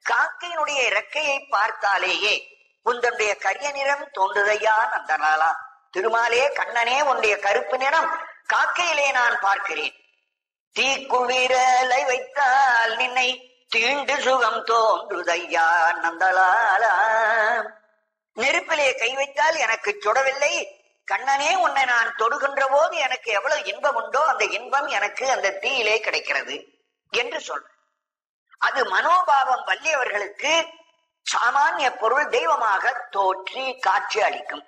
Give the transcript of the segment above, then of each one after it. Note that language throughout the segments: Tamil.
காக்கையினுடைய இறக்கையை பார்த்தாலேயே உந்தனுடைய கரிய நிறம் தோன்றுதையா நந்தனாலா திருமாலே கண்ணனே உன்னுடைய கருப்பு நிறம் காக்கையிலே நான் பார்க்கிறேன் தீக்குவிரலை வைத்தால் நின்னை தீண்டு சுகம் தோன்றுதையா நந்தலாலா நெருப்பிலே கை வைத்தால் எனக்கு சுடவில்லை கண்ணனே உன்னை நான் தொடுகின்ற போது எனக்கு எவ்வளவு இன்பம் உண்டோ அந்த இன்பம் எனக்கு அந்த தீயிலே கிடைக்கிறது என்று சொல்ற அது மனோபாவம் வல்லியவர்களுக்கு சாமானிய பொருள் தெய்வமாக தோற்றி காட்சி அளிக்கும்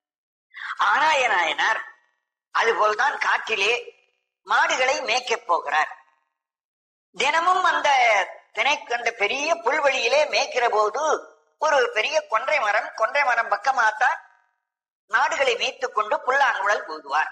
ஆனாய நாயனார் அதுபோல்தான் காட்டிலே மாடுகளை மேய்க்கப் போகிறார் தினமும் அந்த தினை அந்த பெரிய புல்வெளியிலே மேய்க்கிற போது ஒரு பெரிய கொன்றை மரம் கொன்றை மரம் பக்கமாத்தான் நாடுகளை மேய்த்துக் கொண்டு புல்லாங்குழல் ஊதுவார்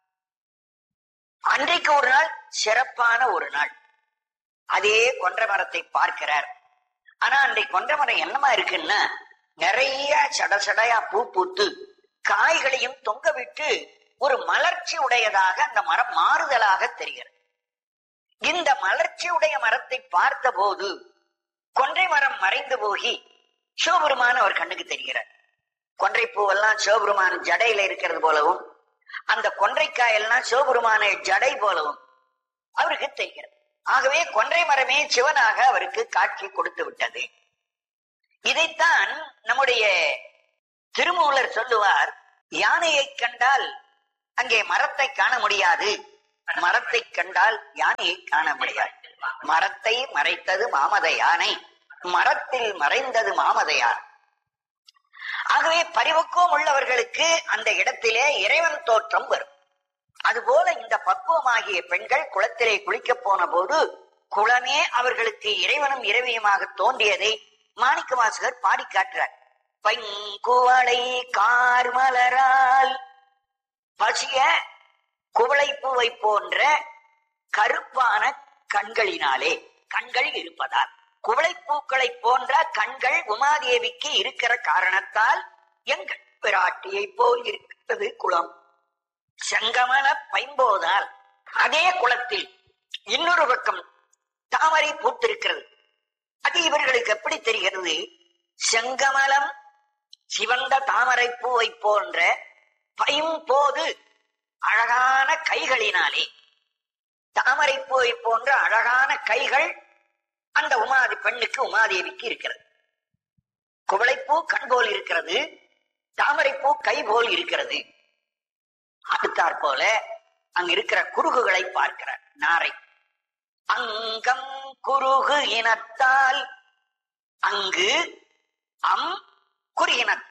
அன்றைக்கு ஒரு நாள் சிறப்பான ஒரு நாள் அதே கொன்றை மரத்தை பார்க்கிறார் ஆனா அன்றைக்கு கொன்றை மரம் என்னமா இருக்குன்னா நிறைய சட சடையா பூ பூத்து காய்களையும் தொங்க விட்டு ஒரு மலர்ச்சி உடையதாக அந்த மரம் மாறுதலாக தெரிகிறது இந்த மலர்ச்சி உடைய மரத்தை பார்த்த போது கொன்றை மரம் மறைந்து போகி சிவபெருமான் அவர் கண்ணுக்கு தெரிகிறார் கொன்றை பூவெல்லாம் சிவபெருமான் ஜடையில இருக்கிறது போலவும் அந்த கொன்றைக்காய் எல்லாம் சிவபெருமான ஜடை போலவும் அவருக்கு தெரிகிறது ஆகவே கொன்றை மரமே சிவனாக அவருக்கு காட்சி கொடுத்து விட்டது இதைத்தான் நம்முடைய திருமூலர் சொல்லுவார் யானையை கண்டால் அங்கே மரத்தை காண முடியாது மரத்தை கண்டால் யானையை காண முடியாது மரத்தை மறைத்தது மாமத யானை மரத்தில் மறைந்தது மாமத யானை ஆகவே பரிவுக்கும் உள்ளவர்களுக்கு அந்த இடத்திலே இறைவன் தோற்றம் வரும் அதுபோல இந்த பக்குவமாகிய பெண்கள் குளத்திலே குளிக்கப் போன போது குளமே அவர்களுக்கு இறைவனும் இறைவியுமாக தோன்றியதை மாணிக்க வாசகர் பாடி காட்டுறார் பைங்குவளை கார்மலரால் பசிய குவளை பூவை போன்ற கருப்பான கண்களினாலே கண்கள் இருப்பதால் குவளை பூக்களை போன்ற கண்கள் உமாதேவிக்கு இருக்கிற காரணத்தால் எங்கள் பிராட்டியை போல் இருக்கிறது குளம் செங்கமல பைம்போதால் அதே குளத்தில் இன்னொரு பக்கம் தாமரை பூத்திருக்கிறது அது இவர்களுக்கு எப்படி தெரிகிறது செங்கமலம் சிவந்த தாமரை பூவை போன்ற பைம்போது அழகான கைகளினாலே தாமரை பூவை போன்ற அழகான கைகள் அந்த உமாதி பெண்ணுக்கு உமாதேவிக்கு இருக்கிறது குவளைப்பூ கண் போல் இருக்கிறது தாமரைப்பூ கை போல் இருக்கிறது அடுத்தாற் போல அங்க இருக்கிற குறுகுகளை பார்க்கிறார் நாரை அங்கம் குறுகு இனத்தால் அங்கு அம் குறுகினத்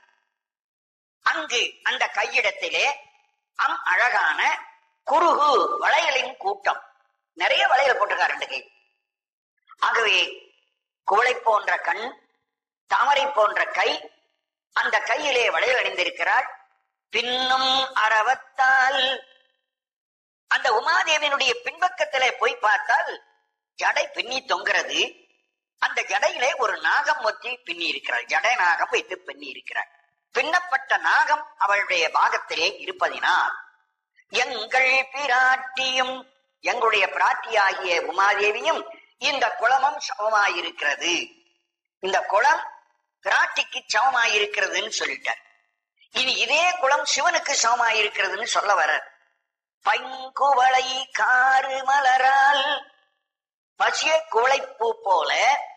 அங்கு அந்த கையிடத்திலே அம் அழகான குறுகு வளையலின் கூட்டம் நிறைய வளையல் போட்டிருக்காரு ரெண்டு கை ஆகவே குவளை போன்ற கண் தாமரை போன்ற கை அந்த கையிலே வளையல் அணிந்திருக்கிறாள் பின்னும் அறவத்தால் அந்த உமாதேவியினுடைய பின்பக்கத்திலே போய் பார்த்தால் ஜடை பின்னி தொங்குறது அந்த ஜடையிலே ஒரு நாகம் ஒத்தி பின்னி இருக்கிறாள் ஜடை நாகம் வைத்து பின்னி இருக்கிறாள் பின்னப்பட்ட நாகம் அவளுடைய பாகத்திலே இருப்பதினால் எங்கள் பிராட்டியும் எங்களுடைய பிராட்டியாகிய உமாதேவியும் இந்த குளமும் சமமாயிருக்கிறது இந்த குளம் பிராட்டிக்கு சமமாயிருக்கிறதுன்னு சொல்லிட்டார் இனி இதே குளம் சிவனுக்கு சமமாயிருக்கிறதுன்னு சொல்ல வர பைங்குவளை காரு மலரால் பசிய குவளைப்பூ போல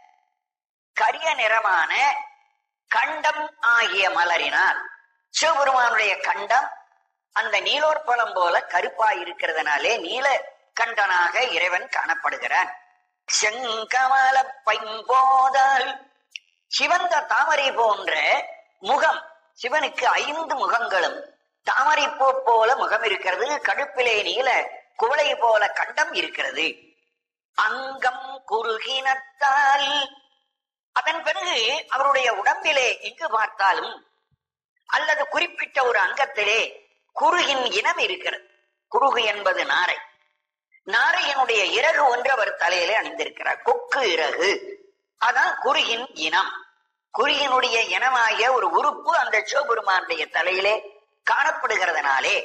கரிய நிறமான கண்டம் ஆகிய மலரினால் சிவபெருமானுடைய கண்டம் அந்த நீலோற்பலம் போல கருப்பாய் இருக்கிறதுனாலே நீல கண்டனாக இறைவன் காணப்படுகிறான் செங்கமல பைம்போதால் சிவந்த தாமரை போன்ற முகம் சிவனுக்கு ஐந்து முகங்களும் தாமரை பூ போல முகம் இருக்கிறது கடுப்பிலே நீல குவளை போல கண்டம் இருக்கிறது அங்கம் குறுகினத்தால் அதன் பிறகு அவருடைய உடம்பிலே எங்கு பார்த்தாலும் அல்லது குறிப்பிட்ட ஒரு அங்கத்திலே குறுகின் இனம் இருக்கிறது குறுகு என்பது நாரை நாரையனுடைய இறகு ஒன்று அவர் தலையிலே அணிந்திருக்கிறார் கொக்கு இறகு அதான் குறுகின் இனம் குறுகினுடைய இனமாகிய ஒரு உறுப்பு அந்த சிவபெருமானுடைய தலையிலே காணப்படுகிறதுனாலே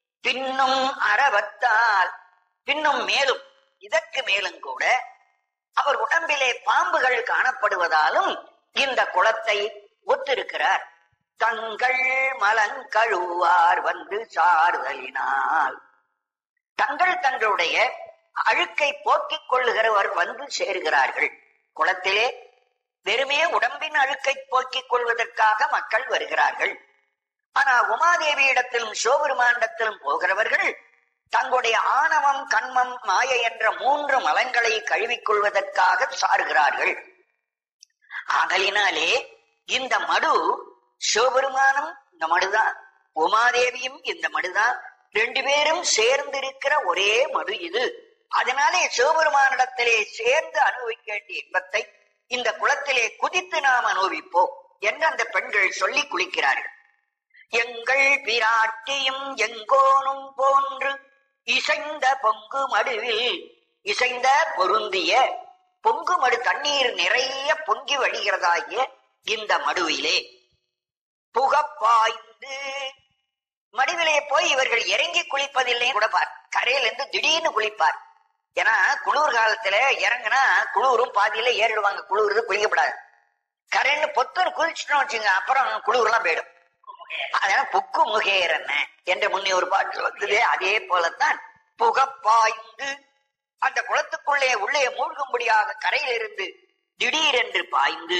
பின்னும் அறவத்தால் பின்னும் மேலும் இதற்கு மேலும் கூட அவர் உடம்பிலே பாம்புகள் காணப்படுவதாலும் இந்த குளத்தை ஒத்திருக்கிறார் தங்கள் மலங்கழுவார் வந்து சார்தலினால் தங்கள் தங்களுடைய அழுக்கை போக்கிக் கொள்ளுகிறவர் வந்து சேருகிறார்கள் குளத்திலே வெறுமே உடம்பின் அழுக்கை போக்கிக் கொள்வதற்காக மக்கள் வருகிறார்கள் ஆனா உமாதேவியிடத்திலும் சிவபெருமாண்டத்திலும் போகிறவர்கள் தங்களுடைய ஆணவம் கண்மம் மாயை என்ற மூன்று மலங்களை கழுவிக் சாருகிறார்கள் ஆகலினாலே இந்த மடு சிவபெருமானும் இந்த மடுதான் உமாதேவியும் இந்த மடுதான் ரெண்டு பேரும் சேர்ந்து இருக்கிற ஒரே மடு இது அதனாலே சிவபெருமானிடத்திலே சேர்ந்து அனுபவிக்க வேண்டிய இன்பத்தை இந்த குளத்திலே குதித்து நாம் அனுபவிப்போம் என்று அந்த பெண்கள் சொல்லி குளிக்கிறார்கள் எங்கள் பிராட்டியும் எங்கோனும் போன்று இசைந்த பொங்கு மடுவில் இசைந்த பொருந்திய பொங்கு மடு தண்ணீர் நிறைய பொங்கி வழிகிறதாகிய இந்த மடுவிலே புகப்பாய்ந்து மடுவிலே போய் இவர்கள் இறங்கி குளிப்பதில்லை கூட பார் கரையிலிருந்து திடீர்னு குளிப்பார் ஏன்னா குளிர் காலத்துல இறங்குனா குளிரும் பாதியில ஏறிடுவாங்க குளிர்றது குளிக்கப்படாது கரைன்னு பொத்தர் குளிச்சுட்டோம் வச்சுங்க அப்புறம் குளிர்லாம் போயிடும் அதனால புக்கு முகேரன்ன என்று முன்னே ஒரு பாட்டு வந்தது அதே போலத்தான் புகப்பாய்ந்து அந்த குளத்துக்குள்ளே உள்ளே மூழ்கும்படியாக கரையில் இருந்து திடீரென்று பாய்ந்து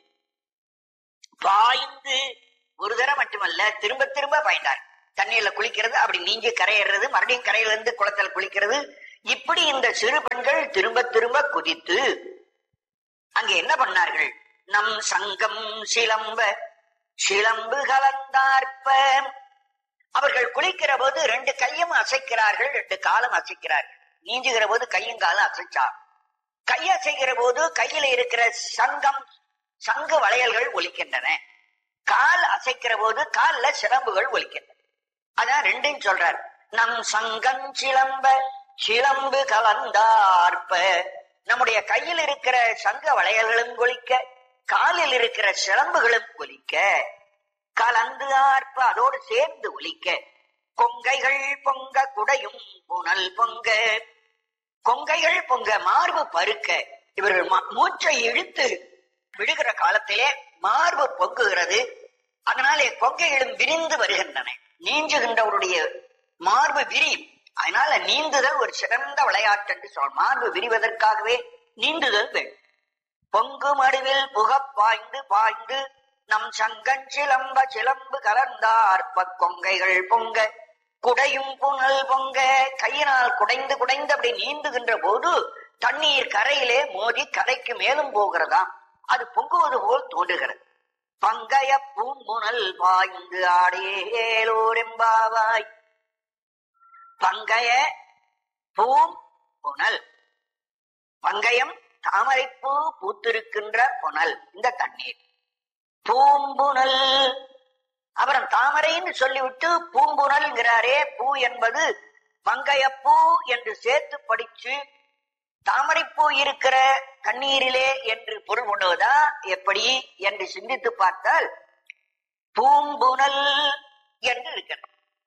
பாய்ந்து ஒரு தடவை மட்டுமல்ல திரும்ப திரும்ப பாய்ந்தார் தண்ணீர்ல குளிக்கிறது அப்படி நீஞ்சி கரையேறது மறுபடியும் கரையில இருந்து குளத்துல குளிக்கிறது இப்படி இந்த சிறு பெண்கள் திரும்ப திரும்ப குதித்து அங்கே என்ன பண்ணார்கள் நம் சங்கம் சிலம்ப சிலம்பு கலந்தார்ப்ப அவர்கள் குளிக்கிற போது ரெண்டு கையும் அசைக்கிறார்கள் ரெண்டு காலம் அசைக்கிறார்கள் நீஞ்சுகிற போது கையும் காலம் அசைச்சா கை அசைக்கிற போது கையில இருக்கிற சங்கம் சங்கு வளையல்கள் ஒலிக்கின்றன கால் அசைக்கிற போது கால்ல சிலம்புகள் ஒலிக்கின்றன அதான் ரெண்டையும் சொல்றார் நம் சங்கம் சிலம்ப சிலம்பு கலந்தார்ப்ப நம்முடைய கையில் இருக்கிற சங்க வளையல்களும் ஒலிக்க காலில் இருக்கிற சிலம்புகளும் ஒலிக்க கலந்து ஆர்ப்ப அதோடு சேர்ந்து ஒலிக்க கொங்கைகள் பொங்க குடையும் புனல் பொங்க கொங்கைகள் பொங்க மார்பு பருக்க இவர்கள் ம- மூச்சை இழுத்து விடுகிற காலத்திலே மார்பு பொங்குகிறது அதனாலே கொங்கைகளும் விரிந்து வருகின்றன நீஞ்சுகின்றவருடைய மார்பு விரியும் அதனால நீந்துதல் ஒரு சிறந்த விளையாட்டு என்று சொல் மார்பு விரிவதற்காகவே நீந்துதல் வேண்டும் பொங்கு மடுவில் புகப் பாய்ந்து பாய்ந்து நம் சங்கன் சிலம்ப சிலம்பு கலந்தார்ப்ப கொங்கைகள் பொங்க குடையும் புனல் பொங்க கையினால் குடைந்து குடைந்து அப்படி நீந்துகின்ற போது தண்ணீர் கரையிலே மோதி கரைக்கு மேலும் போகிறதாம் அது பொங்குவது போல் தோன்றுகிறது பங்கைய பூங்குணல் பாய்ந்து ஆடேலோரெம்பாவாய் பங்கைய பூம் புனல் பங்கயம் தாமரைப்பூ பூத்திருக்கின்ற புனல் இந்த தண்ணீர் பூம்புனல் அப்புறம் தாமரைன்னு சொல்லிவிட்டு பூம்புனல்ங்கிறாரே பூ என்பது பங்கையப்பூ என்று சேர்த்து படிச்சு தாமரைப்பூ இருக்கிற தண்ணீரிலே என்று பொருள் கொண்டுவதா எப்படி என்று சிந்தித்து பார்த்தால் பூம்புனல் என்று இருக்கிறது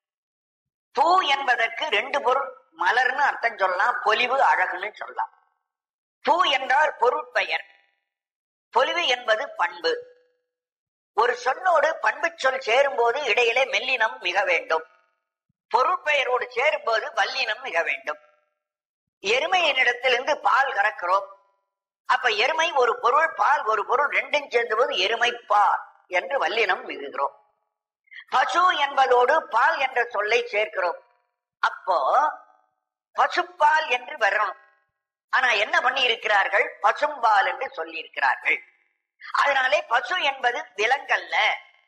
பூ என்பதற்கு ரெண்டு பொருள் மலர்னு அர்த்தம் சொல்லலாம் பொலிவு அழகுன்னு சொல்லலாம் பூ என்றால் பொருட்பெயர் பொலிவு என்பது பண்பு ஒரு சொல்லோடு பண்பு சொல் சேரும்போது இடையிலே மெல்லினம் மிக வேண்டும் பொருட்பெயரோடு சேரும்போது வல்லினம் மிக வேண்டும் எருமையினிடத்திலிருந்து பால் கறக்கிறோம் அப்ப எருமை ஒரு பொருள் பால் ஒரு பொருள் ரெண்டும் சேர்ந்தபோது எருமை பால் என்று வல்லினம் மிகுகிறோம் பசு என்பதோடு பால் என்ற சொல்லை சேர்க்கிறோம் அப்போ பசுப்பால் என்று வரணும் ஆனா என்ன பண்ணி இருக்கிறார்கள் பசும்பால் என்று சொல்லி இருக்கிறார்கள் அதனாலே பசு என்பது விலங்கல்ல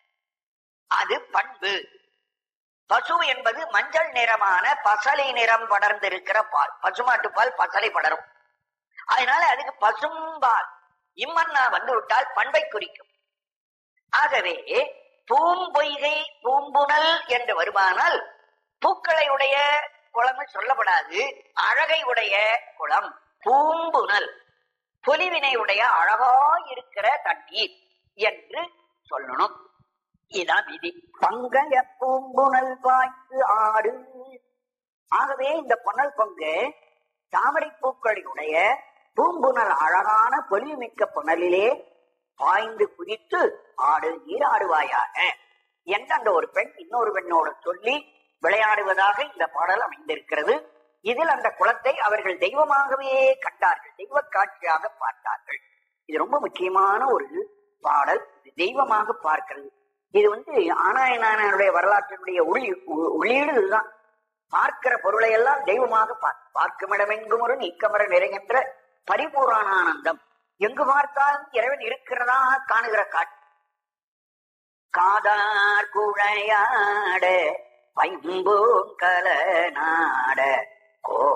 அது பண்பு பசு என்பது மஞ்சள் நிறமான பசலை நிறம் படர்ந்திருக்கிற பால் பசுமாட்டு பால் பசலை படரும் அதனால அதுக்கு பசும்பால் இம்மன்னா வந்து விட்டால் பண்பை குறிக்கும் ஆகவே பூம்பொய்கை பூம்புணல் என்று வருமானால் பூக்களை உடைய குளம் சொல்லப்படாது அழகை உடைய குளம் பூம்புணல் பொலிவினை உடைய அழகா இருக்கிற தண்ணீர் என்று சொல்லணும் இதான் விதி பங்கைய பூம்புணல் பாய்ந்து ஆடு ஆகவே இந்த புனல் பங்கு தாமரை பூக்களுடைய பூம்புணல் அழகான பொலிவுமிக்க புனலிலே பாய்ந்து குதித்து ஆடு நீராடுவாயாக என்று அந்த ஒரு பெண் இன்னொரு பெண்ணோடு சொல்லி விளையாடுவதாக இந்த பாடல் அமைந்திருக்கிறது இதில் அந்த குளத்தை அவர்கள் தெய்வமாகவே கண்டார்கள் தெய்வ காட்சியாக பார்த்தார்கள் இது ரொம்ப முக்கியமான ஒரு பாடல் இது தெய்வமாக பார்க்கிறது இது வந்து ஆனாயனானுடைய வரலாற்றினுடைய ஒளி ஒ- உள்ளீடு இதுதான் பார்க்கிற பொருளை எல்லாம் தெய்வமாக பார் பார்க்குமிடமெங்கும் ஒரு நீக்கமர நிறைகின்ற பரிபூரணானந்தம் எங்கு பார்த்தாலும் இறைவன் இருக்கிறதா காணுகிற காட்சி காதார் குழையாட பைம்பூன் கல நாட கோ